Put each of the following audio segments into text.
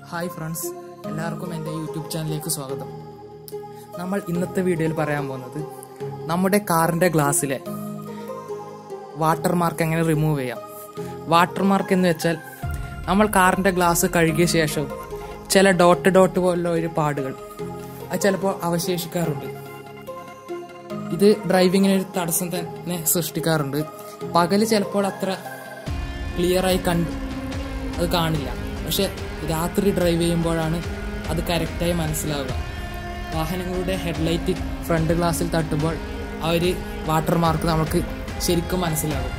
hi friends എല്ലാവർക്കും എൻ്റെ YouTube ചാനലിലേക്ക് സ്വാഗതം നമ്മൾ ഇന്നത്തെ വീഡിയോയിൽ പറയാൻ പോകുന്നത് നമ്മുടെ കാറിൻ്റെ ഗ്ലാസ്സിലെ വാട്ടർ മാർക്ക് എങ്ങനെ റിമൂവ് ചെയ്യാം വാട്ടർ മാർക്ക് എന്ന് വെച്ചാൽ നമ്മൾ കാറിൻ്റെ ഗ്ലാസ് കഴുകിയ ശേഷം ചില ഡോട്ട് ഡോട്ട് പോലുള്ള ഒരു പാടുകൾ അത് ചിലപ്പോൾ അവശേഷിക്കാറുണ്ട് ഇത് ഡ്രൈവിങ്ങിന് ഒരു തടസ്സം തന്നെ സൃഷ്ടിക്കാറുണ്ട് പകല് ചിലപ്പോൾ അത്ര ക്ലിയറായി കണ്ട് അത് കാണില്ല പക്ഷെ രാത്രി ഡ്രൈവ് ചെയ്യുമ്പോഴാണ് അത് കറക്റ്റായി മനസ്സിലാവുക വാഹനങ്ങളുടെ ഹെഡ്ലൈറ്റ് ഫ്രണ്ട് ഗ്ലാസ്സിൽ തട്ടുമ്പോൾ ആ ഒരു വാട്ടർ മാർക്ക് നമുക്ക് ശരിക്കും മനസ്സിലാകും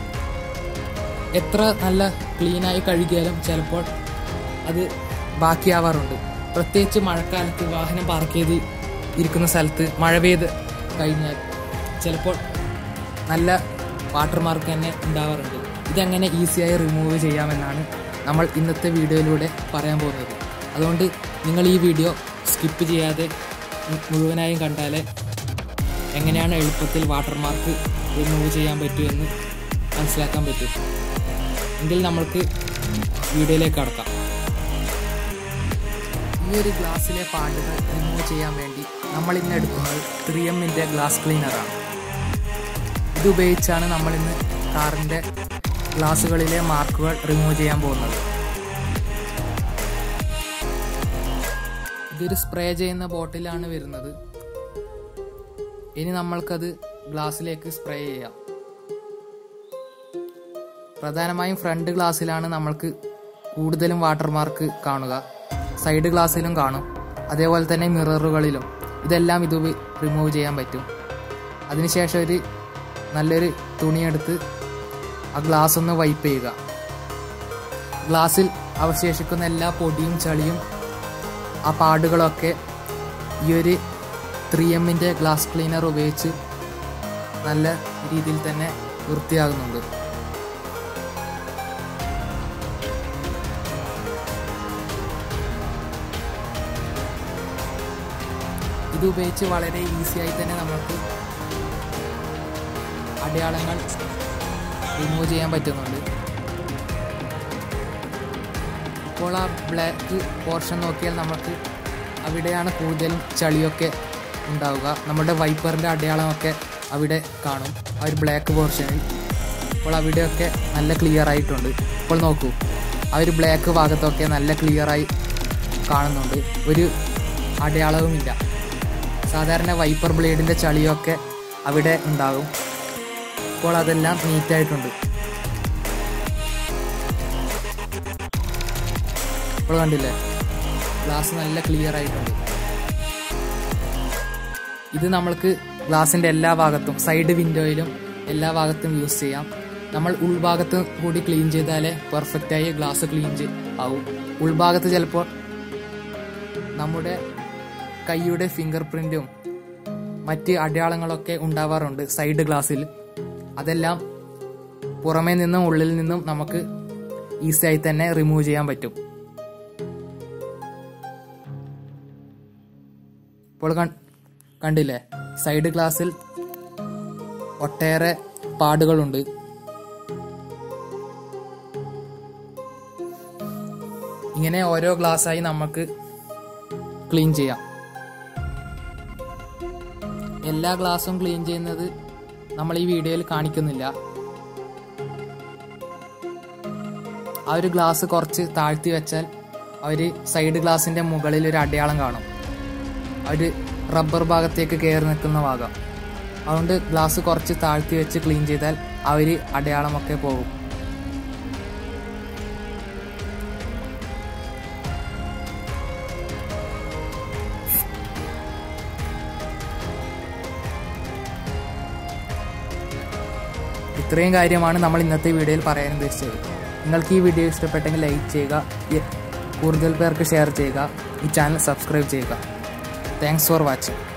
എത്ര നല്ല ക്ലീനായി കഴുകിയാലും ചിലപ്പോൾ അത് ബാക്കിയാവാറുണ്ട് പ്രത്യേകിച്ച് മഴക്കാലത്ത് വാഹനം പാർക്ക് ചെയ്ത് ഇരിക്കുന്ന സ്ഥലത്ത് മഴ പെയ്ത് കഴിഞ്ഞാൽ ചിലപ്പോൾ നല്ല വാട്ടർ മാർക്ക് തന്നെ ഉണ്ടാവാറുണ്ട് ഇതെങ്ങനെ ഈസിയായി റിമൂവ് ചെയ്യാമെന്നാണ് നമ്മൾ ഇന്നത്തെ വീഡിയോയിലൂടെ പറയാൻ പോകുന്നത് അതുകൊണ്ട് നിങ്ങൾ ഈ വീഡിയോ സ്കിപ്പ് ചെയ്യാതെ മു- മുഴുവനായും കണ്ടാലേ എങ്ങനെയാണ് എളുപ്പത്തിൽ വാട്ടർ മാർക്ക് റിമൂവ് ചെയ്യാൻ പറ്റുമെന്ന് മനസ്സിലാക്കാൻ പറ്റും എങ്കിൽ നമ്മൾക്ക് വീഡിയോയിലേക്ക് കടക്കാം ഈ ഒരു ഗ്ലാസ്സിലെ പാടുകൾ റിമൂവ് ചെയ്യാൻ വേണ്ടി നമ്മൾ ഇന്ന് എടുക്കുന്നത് ത്രീ എമ്മിൻ്റെ ഗ്ലാസ് ക്ലീനറാണ് ഇത് ഉപയോഗിച്ചാണ് നമ്മൾ ഇന്ന് കാറിൻ്റെ ഗ്ലാസുകളിലെ മാർക്കുകൾ റിമൂവ് ചെയ്യാൻ പോകുന്നത് ഇതൊരു സ്പ്രേ ചെയ്യുന്ന ബോട്ടിലാണ് വരുന്നത് ഇനി നമ്മൾക്കത് ഗ്ലാസ്സിലേക്ക് സ്പ്രേ ചെയ്യാം പ്രധാനമായും ഫ്രണ്ട് ഗ്ലാസ്സിലാണ് നമ്മൾക്ക് കൂടുതലും വാട്ടർ മാർക്ക് കാണുക സൈഡ് ഗ്ലാസ്സിലും കാണും അതേപോലെ തന്നെ മിററുകളിലും ഇതെല്ലാം ഇത് റിമൂവ് ചെയ്യാൻ പറ്റും അതിനുശേഷം ഒരു നല്ലൊരു തുണിയെടുത്ത് ആ ഗ്ലാസ് ഒന്ന് വൈപ്പ് ചെയ്യുക ഗ്ലാസ്സിൽ അവശേഷിക്കുന്ന എല്ലാ പൊടിയും ചളിയും ആ പാടുകളൊക്കെ ഈ ഒരു ത്രീ എമ്മിൻ്റെ ഗ്ലാസ് ക്ലീനർ ഉപയോഗിച്ച് നല്ല രീതിയിൽ തന്നെ വൃത്തിയാകുന്നുണ്ട് ഇത് ഉപയോഗിച്ച് വളരെ ഈസിയായി തന്നെ നമുക്ക് അടയാളങ്ങൾ റിമൂവ് ചെയ്യാൻ പറ്റുന്നുണ്ട് ഇപ്പോൾ ആ ബ്ലാക്ക് പോർഷൻ നോക്കിയാൽ നമുക്ക് അവിടെയാണ് കൂടുതലും ചളിയൊക്കെ ഉണ്ടാവുക നമ്മുടെ വൈപ്പറിൻ്റെ അടയാളമൊക്കെ അവിടെ കാണും ആ ഒരു ബ്ലാക്ക് പോർഷനിൽ അപ്പോൾ അവിടെയൊക്കെ നല്ല ക്ലിയർ ആയിട്ടുണ്ട് ഇപ്പോൾ നോക്കൂ ആ ഒരു ബ്ലാക്ക് ഭാഗത്തൊക്കെ നല്ല ക്ലിയറായി കാണുന്നുണ്ട് ഒരു അടയാളവുമില്ല സാധാരണ വൈപ്പർ ബ്ലേഡിൻ്റെ ചളിയൊക്കെ അവിടെ ഉണ്ടാകും ഇപ്പോൾ അതെല്ലാം നീറ്റായിട്ടുണ്ട് ഇപ്പോൾ കണ്ടില്ലേ ഗ്ലാസ് നല്ല ക്ലിയർ ആയിട്ടുണ്ട് ഇത് നമ്മൾക്ക് ഗ്ലാസിൻ്റെ എല്ലാ ഭാഗത്തും സൈഡ് വിൻഡോയിലും എല്ലാ ഭാഗത്തും യൂസ് ചെയ്യാം നമ്മൾ ഉൾഭാഗത്ത് കൂടി ക്ലീൻ ചെയ്താലേ പെർഫെക്റ്റായി ഗ്ലാസ് ക്ലീൻ ആവും ഉൾഭാഗത്ത് ചിലപ്പോൾ നമ്മുടെ കൈയുടെ ഫിംഗർ പ്രിന്റും മറ്റ് അടയാളങ്ങളൊക്കെ ഉണ്ടാവാറുണ്ട് സൈഡ് ഗ്ലാസ്സിൽ അതെല്ലാം പുറമേ നിന്നും ഉള്ളിൽ നിന്നും നമുക്ക് ഈസിയായി തന്നെ റിമൂവ് ചെയ്യാൻ പറ്റും ഇപ്പോൾ കൺ- കണ്ടില്ലേ സൈഡ് ഗ്ലാസ്സിൽ ഒട്ടേറെ പാടുകളുണ്ട് ഇങ്ങനെ ഓരോ ഗ്ലാസ്സായി നമുക്ക് ക്ലീൻ ചെയ്യാം എല്ലാ ഗ്ലാസും ക്ലീൻ ചെയ്യുന്നത് നമ്മൾ ഈ വീഡിയോയിൽ കാണിക്കുന്നില്ല ആ ഒരു ഗ്ലാസ് കുറച്ച് താഴ്ത്തി വെച്ചാൽ ആ ഒരു സൈഡ് ഗ്ലാസിന്റെ മുകളിൽ ഒരു അടയാളം കാണും ആ ഒരു റബ്ബർ ഭാഗത്തേക്ക് കയറി നിൽക്കുന്ന ഭാഗം അതുകൊണ്ട് ഗ്ലാസ് കുറച്ച് താഴ്ത്തി വെച്ച് ക്ലീൻ ചെയ്താൽ ആ ഒരു അടയാളമൊക്കെ പോകും ഇത്രയും കാര്യമാണ് നമ്മൾ ഇന്നത്തെ വീഡിയോയിൽ പറയാൻ ഉദ്ദേശിച്ചത് നിങ്ങൾക്ക് ഈ വീഡിയോ ഇഷ്ടപ്പെട്ടെങ്കിൽ ലൈക്ക് ചെയ്യുക ഈ- കൂടുതൽ പേർക്ക് ഷെയർ ചെയ്യുക ഈ ചാനൽ സബ്സ്ക്രൈബ് ചെയ്യുക താങ്ക്സ് ഫോർ വാച്ചിങ്